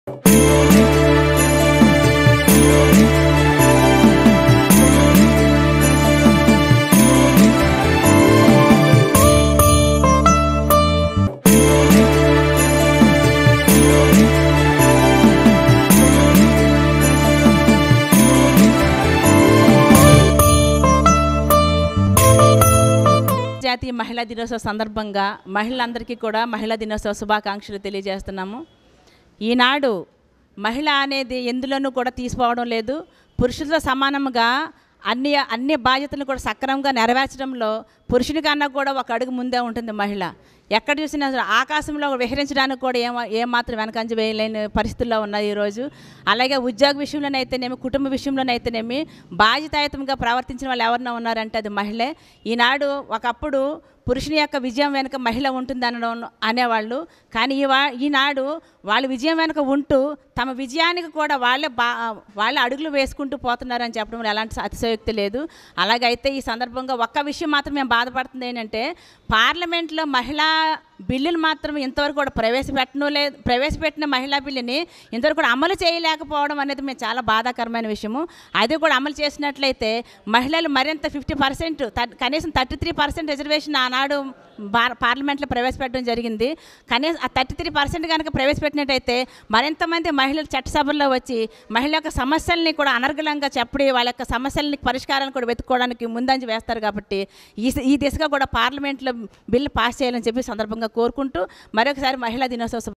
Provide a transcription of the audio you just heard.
జాతీయ మహిళా దినోత్సవ సందర్భంగా మహిళలందరికీ కూడా మహిళా దినోత్సవ శుభాకాంక్షలు తెలియజేస్తున్నాము ఈనాడు మహిళ అనేది ఎందులోనూ కూడా తీసుకోవడం లేదు పురుషులతో సమానంగా అన్ని అన్ని బాధ్యతలను కూడా సక్రమంగా నెరవేర్చడంలో పురుషుని కన్నా కూడా ఒక అడుగు ముందే ఉంటుంది మహిళ ఎక్కడ చూసినా సరే ఆకాశంలో విహరించడానికి కూడా ఏమ ఏమాత్రం వెనకంజ వేయలేని పరిస్థితుల్లో ఉన్నది ఈరోజు అలాగే ఉద్యోగ విషయంలోనైతేనేమి కుటుంబ విషయంలోనైతేనేమి బాధ్యతాయుతంగా ప్రవర్తించిన వాళ్ళు ఎవరన్నా ఉన్నారంటే అది మహిళే ఈనాడు ఒకప్పుడు పురుషుని యొక్క విజయం వెనుక మహిళ ఉంటుంది అనడం అనేవాళ్ళు కానీ ఈ వా ఈనాడు వాళ్ళు విజయం వెనుక ఉంటూ తమ విజయానికి కూడా వాళ్ళే బా వాళ్ళే అడుగులు వేసుకుంటూ పోతున్నారని చెప్పడంలో ఎలాంటి అతిశయోక్తి లేదు అలాగైతే ఈ సందర్భంగా ఒక్క విషయం మాత్రం మేము బాధపడుతుంది ఏంటంటే పార్లమెంట్లో మహిళా బిల్లులు మాత్రం ఇంతవరకు కూడా ప్రవేశపెట్టడం లేదు ప్రవేశపెట్టిన మహిళా బిల్లుని ఇంతవరకు కూడా అమలు చేయలేకపోవడం అనేది మేము చాలా బాధాకరమైన విషయము అది కూడా అమలు చేసినట్లయితే మహిళలు మరింత ఫిఫ్టీ పర్సెంట్ కనీసం థర్టీ త్రీ పర్సెంట్ రిజర్వేషన్ ఆనాడు బార్ పార్లమెంట్లో ప్రవేశపెట్టడం జరిగింది కనీసం ఆ థర్టీ త్రీ పర్సెంట్ కనుక ప్రవేశపెట్టినట్టయితే మరింతమంది మహిళలు చట్టసభల్లో వచ్చి మహిళల యొక్క సమస్యల్ని కూడా అనర్గళంగా చెప్పి వాళ్ళ యొక్క సమస్యలని పరిష్కారాలను కూడా వెతుక్కోవడానికి ముందంజ వేస్తారు కాబట్టి ఈ ఈ దిశగా కూడా పార్లమెంట్లో బిల్లు పాస్ చేయాలని చెప్పి సందర్భంగా కోరుకుంటూ మరొకసారి మహిళా దినోత్సవ శుభ-